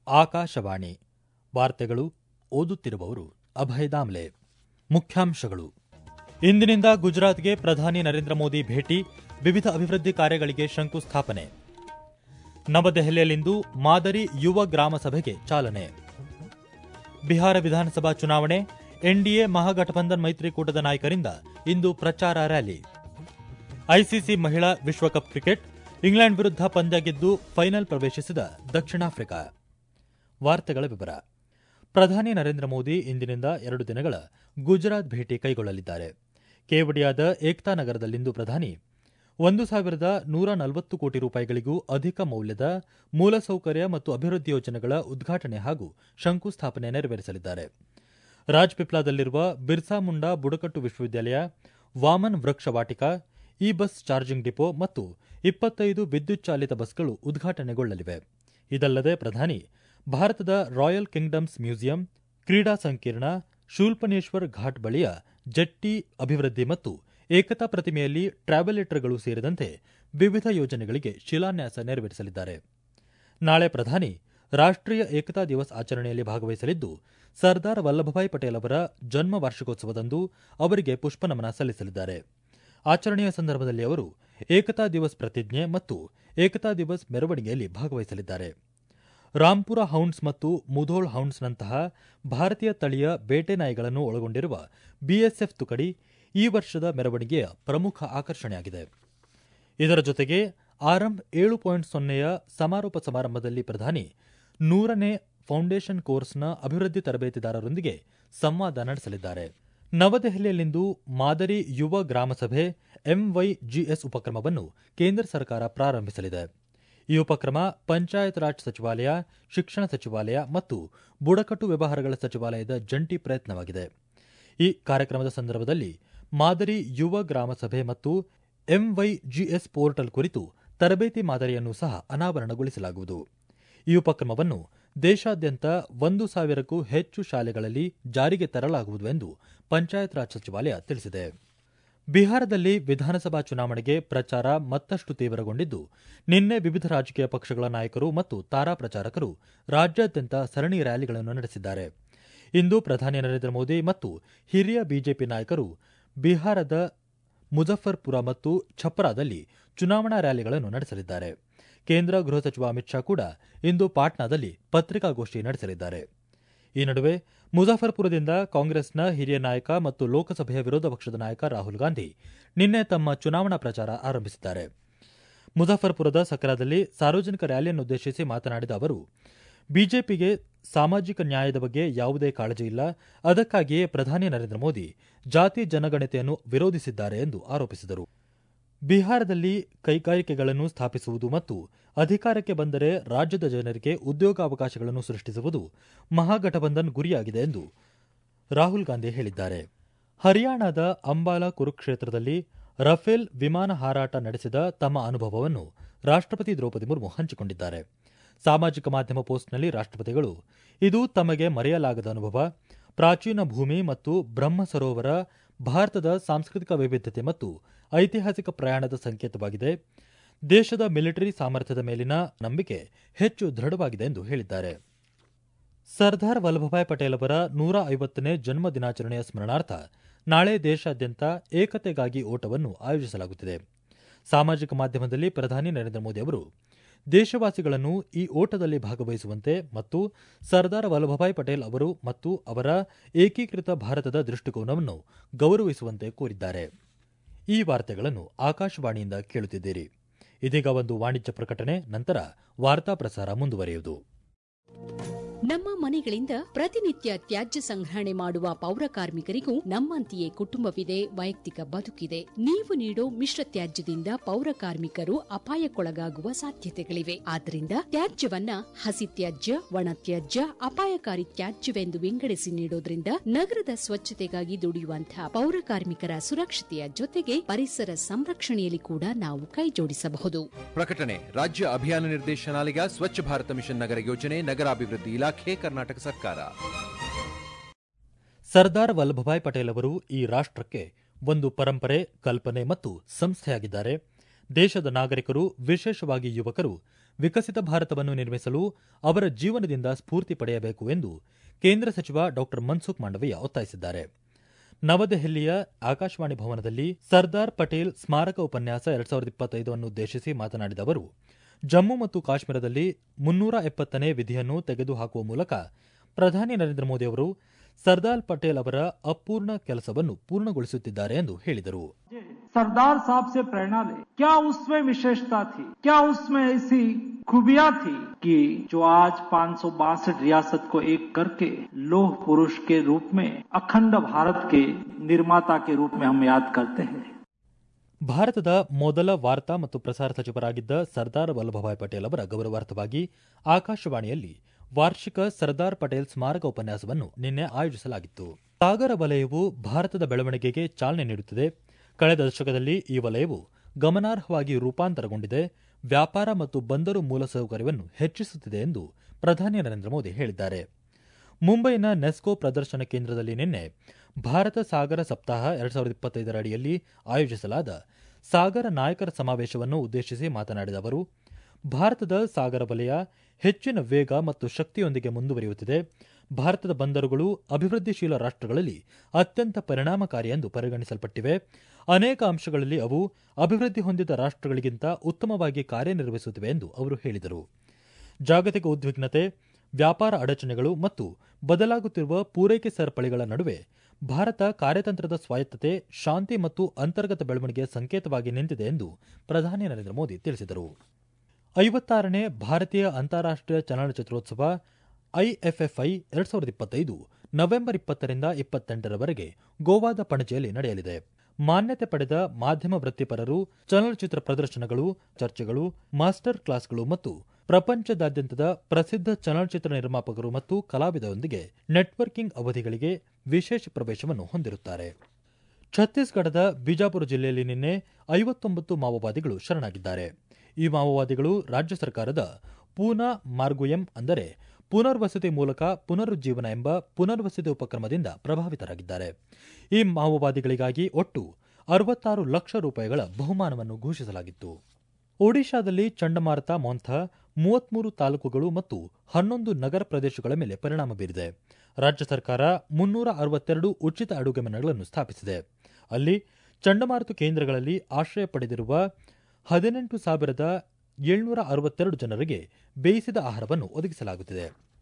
ಆಕಾಶವಾಣಿ ವಾರ್ತೆಗಳು ಓದುತ್ತಿರುವವರು ಅಭಯ ದಾಮ್ಲೆ ಮುಖ್ಯಾಂಶಗಳು ಇಂದಿನಿಂದ ಗುಜರಾತ್ಗೆ ಪ್ರಧಾನಿ ನರೇಂದ್ರ ಮೋದಿ ಭೇಟಿ ವಿವಿಧ ಅಭಿವೃದ್ಧಿ ಕಾರ್ಯಗಳಿಗೆ ಶಂಕುಸ್ಥಾಪನೆ ನವದೆಹಲಿಯಲ್ಲಿಂದು ಮಾದರಿ ಯುವ ಗ್ರಾಮ ಸಭೆಗೆ ಚಾಲನೆ ಬಿಹಾರ ವಿಧಾನಸಭಾ ಚುನಾವಣೆ ಎನ್ಡಿಎ ಮಹಾಗಠಬಂಧನ್ ಮೈತ್ರಿಕೂಟದ ನಾಯಕರಿಂದ ಇಂದು ಪ್ರಚಾರ ರ್ಯಾಲಿ ಐಸಿಸಿ ಮಹಿಳಾ ವಿಶ್ವಕಪ್ ಕ್ರಿಕೆಟ್ ಇಂಗ್ಲೆಂಡ್ ವಿರುದ್ಧ ಪಂದ್ಯ ಗೆದ್ದು ಫೈನಲ್ ಪ್ರವೇಶಿಸಿದ ದಕ್ಷಿಣ ಆಫ್ರಿಕಾ ವಾರ್ತೆಗಳ ವಿವರ ಪ್ರಧಾನಿ ನರೇಂದ್ರ ಮೋದಿ ಇಂದಿನಿಂದ ಎರಡು ದಿನಗಳ ಗುಜರಾತ್ ಭೇಟಿ ಕೈಗೊಳ್ಳಲಿದ್ದಾರೆ ಕೇವಡಿಯಾದ ಏಕ್ತಾ ನಗರದಲ್ಲಿಂದು ಪ್ರಧಾನಿ ಒಂದು ಸಾವಿರದ ನೂರ ನಲವತ್ತು ಕೋಟಿ ರೂಪಾಯಿಗಳಿಗೂ ಅಧಿಕ ಮೌಲ್ಯದ ಮೂಲಸೌಕರ್ಯ ಮತ್ತು ಅಭಿವೃದ್ಧಿ ಯೋಜನೆಗಳ ಉದ್ಘಾಟನೆ ಹಾಗೂ ಶಂಕುಸ್ಥಾಪನೆ ನೆರವೇರಿಸಲಿದ್ದಾರೆ ರಾಜ್ಪಿಪ್ಲಾದಲ್ಲಿರುವ ಬಿರ್ಸಾ ಮುಂಡಾ ಬುಡಕಟ್ಟು ವಿಶ್ವವಿದ್ಯಾಲಯ Vaman Vriksh Vatika E bus charging depot ಮತ್ತು ಇಪ್ಪತ್ತೈದು ವಿದ್ಯುತ್ ಚಾಲಿತ ಬಸ್ಗಳು ಉದ್ಘಾಟನೆಗೊಳ್ಳಲಿವೆ ಇದಲ್ಲದೆ ಪ್ರಧಾನಿ ಭಾರತದ ರಾಯಲ್ ಕಿಂಗ್ಡಮ್ಸ್ ಮ್ಯೂಸಿಯಂ ಕ್ರೀಡಾ ಸಂಕೀರ್ಣ ಶೂಲ್ಪನೇಶ್ವರ್ ಘಾಟ್ ಬಳಿಯ ಜೆಟ್ಟಿ ಅಭಿವೃದ್ಧಿ ಮತ್ತು ಏಕತಾ ಪ್ರತಿಮೆಯಲ್ಲಿ ಟ್ರಾವೆಲೇಟರ್ಗಳು ಸೇರಿದಂತೆ ವಿವಿಧ ಯೋಜನೆಗಳಿಗೆ ಶಿಲಾನ್ಯಾಸ ನೆರವೇರಿಸಲಿದ್ದಾರೆ ನಾಳೆ ಪ್ರಧಾನಿ ರಾಷ್ಟೀಯ ಏಕತಾ ದಿವಸ್ ಆಚರಣೆಯಲ್ಲಿ ಭಾಗವಹಿಸಲಿದ್ದು ಸರ್ದಾರ್ ವಲ್ಲಭಭಾಯ್ ಪಟೇಲ್ ಅವರ ಜನ್ಮ ವಾರ್ಷಿಕೋತ್ಸವದಂದು ಅವರಿಗೆ ಪುಷ್ಪನಮನ ಸಲ್ಲಿಸಲಿದ್ದಾರೆ ಆಚರಣೆಯ ಸಂದರ್ಭದಲ್ಲಿ ಅವರು ಏಕತಾ ದಿವಸ್ ಪ್ರತಿಜ್ಞೆ ಮತ್ತು ಏಕತಾ ದಿವಸ್ ಮೆರವಣಿಗೆಯಲ್ಲಿ ಭಾಗವಹಿಸಲಿದ್ದಾರೆ ರಾಂಪುರ ಹೌಂಡ್ಸ್ ಮತ್ತು ಮುಧೋಳ್ ಹೌಂಡ್ಸ್ನಂತಹ ಭಾರತೀಯ ತಳಿಯ ಬೇಟೆ ನಾಯಿಗಳನ್ನು ಒಳಗೊಂಡಿರುವ ಬಿಎಸ್ಎಫ್ ತುಕಡಿ ಈ ವರ್ಷದ ಮೆರವಣಿಗೆಯ ಪ್ರಮುಖ ಆಕರ್ಷಣೆಯಾಗಿದೆ ಇದರ ಜೊತೆಗೆ ಆರಂಭ್ ಏಳು ಪಾಯಿಂಟ್ ಸೊನ್ನೆಯ ಸಮಾರೋಪ ಸಮಾರಂಭದಲ್ಲಿ ಪ್ರಧಾನಿ ನೂರನೇ ಫೌಂಡೇಶನ್ ಕೋರ್ಸ್ನ ಅಭಿವೃದ್ಧಿ ತರಬೇತಿದಾರರೊಂದಿಗೆ ಸಂವಾದ ನಡೆಸಲಿದ್ದಾರೆ ನವದೆಹಲಿಯಲ್ಲಿಂದು ಮಾದರಿ ಯುವ ಗ್ರಾಮ ಸಭೆ ಎಂವೈಜಿಎಸ್ ಉಪಕ್ರಮವನ್ನು ಕೇಂದ್ರ ಸರ್ಕಾರ ಪ್ರಾರಂಭಿಸಲಿದೆ ಈ ಉಪಕ್ರಮ ಪಂಚಾಯತ್ ರಾಜ್ ಸಚಿವಾಲಯ ಶಿಕ್ಷಣ ಸಚಿವಾಲಯ ಮತ್ತು ಬುಡಕಟ್ಟು ವ್ಯವಹಾರಗಳ ಸಚಿವಾಲಯದ ಜಂಟಿ ಪ್ರಯತ್ನವಾಗಿದೆ ಈ ಕಾರ್ಯಕ್ರಮದ ಸಂದರ್ಭದಲ್ಲಿ ಮಾದರಿ ಯುವ ಗ್ರಾಮ ಸಭೆ ಮತ್ತು ಎಂವೈಜಿಎಸ್ ಪೋರ್ಟಲ್ ಕುರಿತು ತರಬೇತಿ ಮಾದರಿಯನ್ನು ಸಹ ಅನಾವರಣಗೊಳಿಸಲಾಗುವುದು ಈ ಉಪಕ್ರಮವನ್ನು ದೇಶಾದ್ಯಂತ ಒಂದು ಸಾವಿರಕ್ಕೂ ಹೆಚ್ಚು ಶಾಲೆಗಳಲ್ಲಿ ಜಾರಿಗೆ ತರಲಾಗುವುದು ಎಂದು ಪಂಚಾಯತ್ ರಾಜ್ ಸಚಿವಾಲಯ ತಿಳಿಸಿದೆ ಬಿಹಾರದಲ್ಲಿ ವಿಧಾನಸಭಾ ಚುನಾವಣೆಗೆ ಪ್ರಚಾರ ಮತ್ತಷ್ಟು ತೀವ್ರಗೊಂಡಿದ್ದು ನಿನ್ನೆ ವಿವಿಧ ರಾಜಕೀಯ ಪಕ್ಷಗಳ ನಾಯಕರು ಮತ್ತು ತಾರಾ ಪ್ರಚಾರಕರು ರಾಜ್ಯಾದ್ಯಂತ ಸರಣಿ ರ್ಯಾಲಿಗಳನ್ನು ನಡೆಸಿದ್ದಾರೆ ಇಂದು ಪ್ರಧಾನಿ ನರೇಂದ್ರ ಮೋದಿ ಮತ್ತು ಹಿರಿಯ ಬಿಜೆಪಿ ನಾಯಕರು ಬಿಹಾರದ ಮುಜಫರ್ಪುರ ಮತ್ತು ಛಪ್ರಾದಲ್ಲಿ ಚುನಾವಣಾ ರ್ಯಾಲಿಗಳನ್ನು ನಡೆಸಲಿದ್ದಾರೆ ಕೇಂದ್ರ ಗೃಹ ಸಚಿವ ಅಮಿತ್ ಶಾ ಕೂಡ ಇಂದು ಪಾಟ್ನಾದಲ್ಲಿ ಪತ್ರಿಕಾಗೋಷ್ಠಿ ನಡೆಸಲಿದ್ದಾರೆ ಈ ನಡುವೆ ಮುಜಾಫರ್ಪುರದಿಂದ ಕಾಂಗ್ರೆಸ್ನ ಹಿರಿಯ ನಾಯಕ ಮತ್ತು ಲೋಕಸಭೆಯ ವಿರೋಧ ಪಕ್ಷದ ನಾಯಕ ರಾಹುಲ್ ಗಾಂಧಿ ನಿನ್ನೆ ತಮ್ಮ ಚುನಾವಣಾ ಪ್ರಚಾರ ಆರಂಭಿಸಿದ್ದಾರೆ ಮುಜಾಫರ್ಪುರದ ಸಕ್ರಾದಲ್ಲಿ ಸಾರ್ವಜನಿಕ ರ್ಯಾಲಿಯನ್ನುದ್ದೇಶಿಸಿ ಮಾತನಾಡಿದ ಅವರು ಬಿಜೆಪಿಗೆ ಸಾಮಾಜಿಕ ನ್ಯಾಯದ ಬಗ್ಗೆ ಯಾವುದೇ ಕಾಳಜಿ ಇಲ್ಲ ಅದಕ್ಕಾಗಿಯೇ ಪ್ರಧಾನಿ ನರೇಂದ್ರ ಮೋದಿ ಜಾತಿ ಜನಗಣತಿಯನ್ನು ವಿರೋಧಿಸಿದ್ದಾರೆ ಎಂದು ಆರೋಪಿಸಿದರು ಬಿಹಾರದಲ್ಲಿ ಕೈಗಾರಿಕೆಗಳನ್ನು ಸ್ಥಾಪಿಸುವುದು ಮತ್ತು ಅಧಿಕಾರಕ್ಕೆ ಬಂದರೆ ರಾಜ್ಯದ ಜನರಿಗೆ ಉದ್ಯೋಗಾವಕಾಶಗಳನ್ನು ಸೃಷ್ಟಿಸುವುದು ಮಹಾಗಠಬಂಧನ್ ಗುರಿಯಾಗಿದೆ ಎಂದು ರಾಹುಲ್ ಗಾಂಧಿ ಹೇಳಿದ್ದಾರೆ ಹರಿಯಾಣದ ಅಂಬಾಲಾ ಕುರುಕ್ಷೇತ್ರದಲ್ಲಿ ರಫೇಲ್ ವಿಮಾನ ಹಾರಾಟ ನಡೆಸಿದ ತಮ್ಮ ಅನುಭವವನ್ನು ರಾಷ್ಟಪತಿ ದ್ರೌಪದಿ ಮುರ್ಮು ಹಂಚಿಕೊಂಡಿದ್ದಾರೆ ಸಾಮಾಜಿಕ ಮಾಧ್ಯಮ ಪೋಸ್ಟ್ನಲ್ಲಿ ರಾಷ್ಟಪತಿಗಳು ಇದು ತಮಗೆ ಮರೆಯಲಾಗದ ಅನುಭವ ಪ್ರಾಚೀನ ಭೂಮಿ ಮತ್ತು ಬ್ರಹ್ಮ ಸರೋವರ ಭಾರತದ ಸಾಂಸ್ಕೃತಿಕ ವೈವಿಧ್ಯತೆ ಮತ್ತು ಐತಿಹಾಸಿಕ ಪ್ರಯಾಣದ ಸಂಕೇತವಾಗಿದೆ ದೇಶದ ಮಿಲಿಟರಿ ಸಾಮರ್ಥ್ಯದ ಮೇಲಿನ ನಂಬಿಕೆ ಹೆಚ್ಚು ದೃಢವಾಗಿದೆ ಎಂದು ಹೇಳಿದ್ದಾರೆ ಸರ್ದಾರ್ ವಲ್ಲಭಭಾಯ್ ಪಟೇಲ್ ಅವರ ನೂರ ಐವತ್ತನೇ ಜನ್ಮ ದಿನಾಚರಣೆಯ ಸ್ಮರಣಾರ್ಥ ನಾಳೆ ದೇಶಾದ್ಯಂತ ಏಕತೆಗಾಗಿ ಓಟವನ್ನು ಆಯೋಜಿಸಲಾಗುತ್ತಿದೆ ಸಾಮಾಜಿಕ ಮಾಧ್ಯಮದಲ್ಲಿ ಪ್ರಧಾನಿ ನರೇಂದ್ರ ಮೋದಿ ಅವರು ದೇಶವಾಸಿಗಳನ್ನು ಈ ಓಟದಲ್ಲಿ ಭಾಗವಹಿಸುವಂತೆ ಮತ್ತು ಸರ್ದಾರ್ ವಲ್ಲಭಭಾಯ್ ಪಟೇಲ್ ಅವರು ಮತ್ತು ಅವರ ಏಕೀಕೃತ ಭಾರತದ ದೃಷ್ಟಿಕೋನವನ್ನು ಗೌರವಿಸುವಂತೆ ಕೋರಿದ್ದಾರೆ ಈ ವಾರ್ತೆಗಳನ್ನು ಆಕಾಶವಾಣಿಯಿಂದ ಕೇಳುತ್ತಿದ್ದೀರಿ ಇದೀಗ ಒಂದು ವಾಣಿಜ್ಯ ಪ್ರಕಟಣೆ ನಂತರ ವಾರ್ತಾ ಪ್ರಸಾರ ಮುಂದುವರಿಯುವುದು ನಮ್ಮ ಮನೆಗಳಿಂದ ಪ್ರತಿನಿತ್ಯ ತ್ಯಾಜ್ಯ ಸಂಗ್ರಹಣೆ ಮಾಡುವ ಪೌರ ಕಾರ್ಮಿಕರಿಗೂ ನಮ್ಮಂತೆಯೇ ಕುಟುಂಬವಿದೆ ವೈಯಕ್ತಿಕ ಬದುಕಿದೆ ನೀವು ನೀಡೋ ಮಿಶ್ರ ತ್ಯಾಜ್ಯದಿಂದ ಪೌರ ಕಾರ್ಮಿಕರು ಅಪಾಯಕ್ಕೊಳಗಾಗುವ ಸಾಧ್ಯತೆಗಳಿವೆ ಆದ್ದರಿಂದ ತ್ಯಾಜ್ಯವನ್ನ ಹಸಿ ತ್ಯಾಜ್ಯ ಒಣ ತ್ಯಾಜ್ಯ ಅಪಾಯಕಾರಿ ತ್ಯಾಜ್ಯವೆಂದು ವಿಂಗಡಿಸಿ ನೀಡೋದ್ರಿಂದ ನಗರದ ಸ್ವಚ್ಛತೆಗಾಗಿ ದುಡಿಯುವಂತಹ ಪೌರ ಕಾರ್ಮಿಕರ ಸುರಕ್ಷತೆಯ ಜೊತೆಗೆ ಪರಿಸರ ಸಂರಕ್ಷಣೆಯಲ್ಲಿ ಕೂಡ ನಾವು ಕೈಜೋಡಿಸಬಹುದು ಪ್ರಕಟಣೆ ರಾಜ್ಯ ಅಭಿಯಾನ ನಿರ್ದೇಶನಾಲಯ ಸ್ವಚ್ಛ ಭಾರತ ಮಿಷನ್ ನಗರ ಯೋಜನೆ ನಗರಾಭಿವೃದ್ಧಿ ಇಲಾಖೆ ಕರ್ನಾಟಕ ಸರ್ಕಾರ ಸರ್ದಾರ್ ವಲ್ಲಭಭಾಯ್ ಪಟೇಲ್ ಅವರು ಈ ರಾಷ್ಟಕ್ಕೆ ಒಂದು ಪರಂಪರೆ ಕಲ್ಪನೆ ಮತ್ತು ಸಂಸ್ಥೆಯಾಗಿದ್ದಾರೆ ದೇಶದ ನಾಗರಿಕರು ವಿಶೇಷವಾಗಿ ಯುವಕರು ವಿಕಸಿತ ಭಾರತವನ್ನು ನಿರ್ಮಿಸಲು ಅವರ ಜೀವನದಿಂದ ಸ್ಫೂರ್ತಿ ಪಡೆಯಬೇಕು ಎಂದು ಕೇಂದ್ರ ಸಚಿವ ಡಾ ಮನ್ಸುಖ್ ಮಾಂಡವೀಯ ಒತ್ತಾಯಿಸಿದ್ದಾರೆ ನವದೆಹಲಿಯ ಆಕಾಶವಾಣಿ ಭವನದಲ್ಲಿ ಸರ್ದಾರ್ ಪಟೇಲ್ ಸ್ಮಾರಕ ಉಪನ್ಯಾಸ ಎರಡ್ ಸಾವಿರದ ಇಪ್ಪತ್ತೈದನ್ನು ಉದ್ದೇಶಿಸಿ ಮಾತನಾಡಿದ ಅವರು ಜಮ್ಮು ಮತ್ತು ಕಾಶ್ಮೀರದಲ್ಲಿ ಮುನ್ನೂರ ಎಪ್ಪತ್ತನೇ ವಿಧಿಯನ್ನು ತೆಗೆದುಹಾಕುವ ಮೂಲಕ ಪ್ರಧಾನಿ ನರೇಂದ್ರ ಮೋದಿ ಅವರು ಸರ್ದಾರ್ ಪಟೇಲ್ ಅವರ ಅಪೂರ್ಣ ಕೆಲಸವನ್ನು ಪೂರ್ಣಗೊಳಿಸುತ್ತಿದ್ದಾರೆ ಎಂದು ಹೇಳಿದರು सरदार साहब से प्रेरणा ले क्या उसमें विशेषता थी क्या उसमें ऐसी खूबियां थी कि जो आज पांच रियासत को एक करके लोह पुरुष के रूप में अखंड भारत के निर्माता के रूप में हम याद करते हैं ಭಾರತದ ಮೊದಲ ವಾರ್ತಾ ಮತ್ತು ಪ್ರಸಾರ ಸಚಿವರಾಗಿದ್ದ ಸರ್ದಾರ್ ವಲ್ಲಭಭಾಯ್ ಪಟೇಲ್ ಅವರ ಗೌರವಾರ್ಥವಾಗಿ ಆಕಾಶವಾಣಿಯಲ್ಲಿ ವಾರ್ಷಿಕ ಸರ್ದಾರ್ ಪಟೇಲ್ ಸ್ಮಾರಕ ಉಪನ್ಯಾಸವನ್ನು ನಿನ್ನೆ ಆಯೋಜಿಸಲಾಗಿತ್ತು ಸಾಗರ ವಲಯವು ಭಾರತದ ಬೆಳವಣಿಗೆಗೆ ಚಾಲನೆ ನೀಡುತ್ತಿದೆ ಕಳೆದ ದಶಕದಲ್ಲಿ ಈ ವಲಯವು ಗಮನಾರ್ಹವಾಗಿ ರೂಪಾಂತರಗೊಂಡಿದೆ ವ್ಯಾಪಾರ ಮತ್ತು ಬಂದರು ಮೂಲಸೌಕರ್ಯವನ್ನು ಹೆಚ್ಚಿಸುತ್ತಿದೆ ಎಂದು ಪ್ರಧಾನಿ ನರೇಂದ್ರ ಮೋದಿ ಹೇಳಿದ್ದಾರೆ ಮುಂಬೈನ ನೆಸ್ಕೋ ಪ್ರದರ್ಶನ ಕೇಂದ್ರದಲ್ಲಿ ನಿನ್ನೆ ಭಾರತ ಸಾಗರ ಸಪ್ತಾಹ ಎರಡ್ ಸಾವಿರದ ಇಪ್ಪತ್ತೈದರ ಅಡಿಯಲ್ಲಿ ಆಯೋಜಿಸಲಾದ ಸಾಗರ ನಾಯಕರ ಸಮಾವೇಶವನ್ನು ಉದ್ದೇಶಿಸಿ ಮಾತನಾಡಿದ ಅವರು ಭಾರತದ ಸಾಗರ ವಲಯ ಹೆಚ್ಚಿನ ವೇಗ ಮತ್ತು ಶಕ್ತಿಯೊಂದಿಗೆ ಮುಂದುವರಿಯುತ್ತಿದೆ ಭಾರತದ ಬಂದರುಗಳು ಅಭಿವೃದ್ಧಿಶೀಲ ರಾಷ್ಟ್ರಗಳಲ್ಲಿ ಅತ್ಯಂತ ಪರಿಣಾಮಕಾರಿ ಎಂದು ಪರಿಗಣಿಸಲ್ಪಟ್ಟಿವೆ ಅನೇಕ ಅಂಶಗಳಲ್ಲಿ ಅವು ಅಭಿವೃದ್ಧಿ ಹೊಂದಿದ ರಾಷ್ಟ್ರಗಳಿಗಿಂತ ಉತ್ತಮವಾಗಿ ಕಾರ್ಯನಿರ್ವಹಿಸುತ್ತಿವೆ ಎಂದು ಅವರು ಹೇಳಿದರು ಜಾಗತಿಕ ಉದ್ವಿಗ್ನತೆ ವ್ಯಾಪಾರ ಅಡಚಣೆಗಳು ಮತ್ತು ಬದಲಾಗುತ್ತಿರುವ ಪೂರೈಕೆ ಸರಪಳಿಗಳ ನಡುವೆ ಭಾರತ ಕಾರ್ಯತಂತ್ರದ ಸ್ವಾಯತ್ತತೆ ಶಾಂತಿ ಮತ್ತು ಅಂತರ್ಗತ ಬೆಳವಣಿಗೆಯ ಸಂಕೇತವಾಗಿ ನಿಂತಿದೆ ಎಂದು ಪ್ರಧಾನಿ ನರೇಂದ್ರ ಮೋದಿ ತಿಳಿಸಿದರು ಐವತ್ತಾರನೇ ಭಾರತೀಯ ಅಂತಾರಾಷ್ಟೀಯ ಚಲನಚಿತ್ರೋತ್ಸವ ಐಎಫ್ಎಫ್ಐ ಎರಡ್ ಸಾವಿರದ ಇಪ್ಪತ್ತೈದು ನವೆಂಬರ್ ಇಪ್ಪತ್ತರಿಂದ ಇಪ್ಪತ್ತೆಂಟರವರೆಗೆ ಗೋವಾದ ಪಣಜಿಯಲ್ಲಿ ನಡೆಯಲಿದೆ ಮಾನ್ಯತೆ ಪಡೆದ ಮಾಧ್ಯಮ ವೃತ್ತಿಪರರು ಚಲನಚಿತ್ರ ಪ್ರದರ್ಶನಗಳು ಚರ್ಚೆಗಳು ಮಾಸ್ಟರ್ ಕ್ಲಾಸ್ಗಳು ಮತ್ತು ಪ್ರಪಂಚದಾದ್ಯಂತದ ಪ್ರಸಿದ್ಧ ಚಲನಚಿತ್ರ ನಿರ್ಮಾಪಕರು ಮತ್ತು ಕಲಾವಿದರೊಂದಿಗೆ ನೆಟ್ವರ್ಕಿಂಗ್ ಅವಧಿಗಳಿಗೆ ವಿಶೇಷ ಪ್ರವೇಶವನ್ನು ಹೊಂದಿರುತ್ತಾರೆ ಛತ್ತೀಸ್ಗಢದ ಬಿಜಾಪುರ ಜಿಲ್ಲೆಯಲ್ಲಿ ನಿನ್ನೆ ಐವತ್ತೊಂಬತ್ತು ಮಾವೋವಾದಿಗಳು ಶರಣಾಗಿದ್ದಾರೆ ಈ ಮಾವೋವಾದಿಗಳು ರಾಜ್ಯ ಸರ್ಕಾರದ ಪೂನಾ ಮಾರ್ಗುಯಂ ಅಂದರೆ ಪುನರ್ವಸತಿ ಮೂಲಕ ಪುನರುಜ್ಜೀವನ ಎಂಬ ಪುನರ್ವಸತಿ ಉಪಕ್ರಮದಿಂದ ಪ್ರಭಾವಿತರಾಗಿದ್ದಾರೆ ಈ ಮಾವೋವಾದಿಗಳಿಗಾಗಿ ಒಟ್ಟು ಅರವತ್ತಾರು ಲಕ್ಷ ರೂಪಾಯಿಗಳ ಬಹುಮಾನವನ್ನು ಘೋಷಿಸಲಾಗಿತ್ತು ಒಡಿಶಾದಲ್ಲಿ ಚಂಡಮಾರುತ ಮೊಂಥ ಮೂವತ್ಮೂರು ತಾಲೂಕುಗಳು ಮತ್ತು ಹನ್ನೊಂದು ನಗರ ಪ್ರದೇಶಗಳ ಮೇಲೆ ಪರಿಣಾಮ ಬೀರಿದೆ ರಾಜ್ಯ ಸರ್ಕಾರ ಮುನ್ನೂರ ಅರವತ್ತೆರಡು ಉಚಿತ ಅಡುಗೆ ಮನೆಗಳನ್ನು ಸ್ಥಾಪಿಸಿದೆ ಅಲ್ಲಿ ಚಂಡಮಾರುತ ಕೇಂದ್ರಗಳಲ್ಲಿ ಆಶ್ರಯ ಪಡೆದಿರುವ ಹದಿನೆಂಟು ಸಾವಿರದ ಏಳ್ನೂರ ಅರವತ್ತೆರಡು ಜನರಿಗೆ ಬೇಯಿಸಿದ ಆಹಾರವನ್ನು ಒದಗಿಸಲಾಗುತ್ತಿದೆ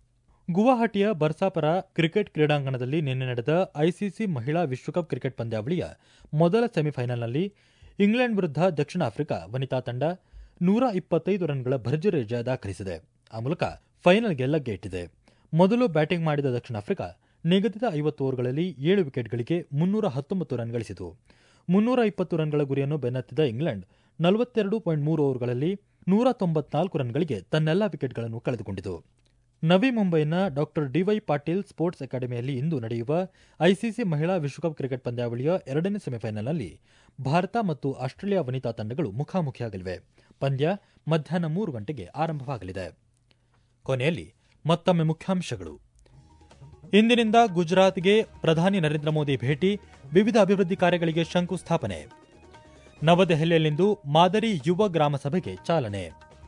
ಗುವಾಹಟಿಯ ಬರ್ಸಾಪರ ಕ್ರಿಕೆಟ್ ಕ್ರೀಡಾಂಗಣದಲ್ಲಿ ನಿನ್ನೆ ನಡೆದ ಐಸಿಸಿ ಮಹಿಳಾ ವಿಶ್ವಕಪ್ ಕ್ರಿಕೆಟ್ ಪಂದ್ಯಾವಳಿಯ ಮೊದಲ ಸೆಮಿಫೈನಲ್ನಲ್ಲಿ ಇಂಗ್ಲೆಂಡ್ ವಿರುದ್ಧ ದಕ್ಷಿಣ ಆಫ್ರಿಕಾ ವನಿತಾ ತಂಡ ನೂರ ಇಪ್ಪತ್ತೈದು ರನ್ಗಳ ಭರ್ಜರಿ ಜಯ ದಾಖಲಿಸಿದೆ ಆ ಮೂಲಕ ಫೈನಲ್ಗೆ ಲಗ್ಗೆ ಇಟ್ಟಿದೆ ಮೊದಲು ಬ್ಯಾಟಿಂಗ್ ಮಾಡಿದ ದಕ್ಷಿಣ ಆಫ್ರಿಕಾ ನಿಗದಿತ ಐವತ್ತು ಓವರ್ಗಳಲ್ಲಿ ಏಳು ವಿಕೆಟ್ಗಳಿಗೆ ಮುನ್ನೂರ ಹತ್ತೊಂಬತ್ತು ರನ್ ಗಳಿಸಿತು ಮುನ್ನೂರ ಇಪ್ಪತ್ತು ರನ್ಗಳ ಗುರಿಯನ್ನು ಬೆನ್ನತ್ತಿದ ಇಂಗ್ಲೆಂಡ್ ನಲವತ್ತೆರಡು ಪಾಯಿಂಟ್ ಮೂರು ಓವರ್ಗಳಲ್ಲಿ ನೂರ ತೊಂಬತ್ನಾಲ್ಕು ರನ್ಗಳಿಗೆ ತನ್ನೆಲ್ಲ ವಿಕೆಟ್ಗಳನ್ನು ಕಳೆದುಕೊಂಡಿತು ನವಿ ಮುಂಬೈನ ಡಾಕ್ಟರ್ ಡಿವೈ ಪಾಟೀಲ್ ಸ್ಪೋರ್ಟ್ಸ್ ಅಕಾಡೆಮಿಯಲ್ಲಿ ಇಂದು ನಡೆಯುವ ಐಸಿಸಿ ಮಹಿಳಾ ವಿಶ್ವಕಪ್ ಕ್ರಿಕೆಟ್ ಪಂದ್ಯಾವಳಿಯ ಎರಡನೇ ಸೆಮಿಫೈನಲ್ನಲ್ಲಿ ಭಾರತ ಮತ್ತು ಆಸ್ಟ್ರೇಲಿಯಾ ವನಿತಾ ತಂಡಗಳು ಮುಖಾಮುಖಿಯಾಗಲಿವೆ ಪಂದ್ಯ ಮಧ್ಯಾಹ್ನ ಮೂರು ಗಂಟೆಗೆ ಆರಂಭವಾಗಲಿದೆ ಕೊನೆಯಲ್ಲಿ ಮತ್ತೊಮ್ಮೆ ಮುಖ್ಯಾಂಶಗಳು ಇಂದಿನಿಂದ ಗುಜರಾತ್ಗೆ ಪ್ರಧಾನಿ ನರೇಂದ್ರ ಮೋದಿ ಭೇಟಿ ವಿವಿಧ ಅಭಿವೃದ್ಧಿ ಕಾರ್ಯಗಳಿಗೆ ಶಂಕುಸ್ಥಾಪನೆ ನವದೆಹಲಿಯಲ್ಲಿಂದು ಮಾದರಿ ಯುವ ಗ್ರಾಮ ಸಭೆಗೆ ಚಾಲನೆ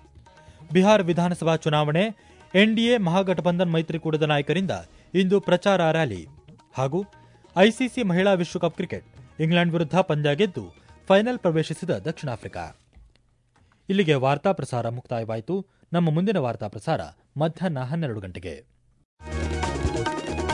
ಬಿಹಾರ ವಿಧಾನಸಭಾ ಚುನಾವಣೆ ಎನ್ಡಿಎ ಮಹಾಗಠಬಂಧನ್ ಮೈತ್ರಿಕೂಟದ ನಾಯಕರಿಂದ ಇಂದು ಪ್ರಚಾರ ರ್ಯಾಲಿ ಹಾಗೂ ಐಸಿಸಿ ಮಹಿಳಾ ವಿಶ್ವಕಪ್ ಕ್ರಿಕೆಟ್ ಇಂಗ್ಲೆಂಡ್ ವಿರುದ್ಧ ಪಂದ್ಯ ಗೆದ್ದು ಫೈನಲ್ ಪ್ರವೇಶಿಸಿದ ದಕ್ಷಿಣ ಆಫ್ರಿಕಾ ಇಲ್ಲಿಗೆ ವಾರ್ತಾ ಪ್ರಸಾರ ಮುಕ್ತಾಯವಾಯಿತು ನಮ್ಮ ಮುಂದಿನ ವಾರ್ತಾ ಪ್ರಸಾರ ಮಧ್ಯಾಹ್ನ ಹನ್ನೆರಡು ಗಂಟೆಗೆ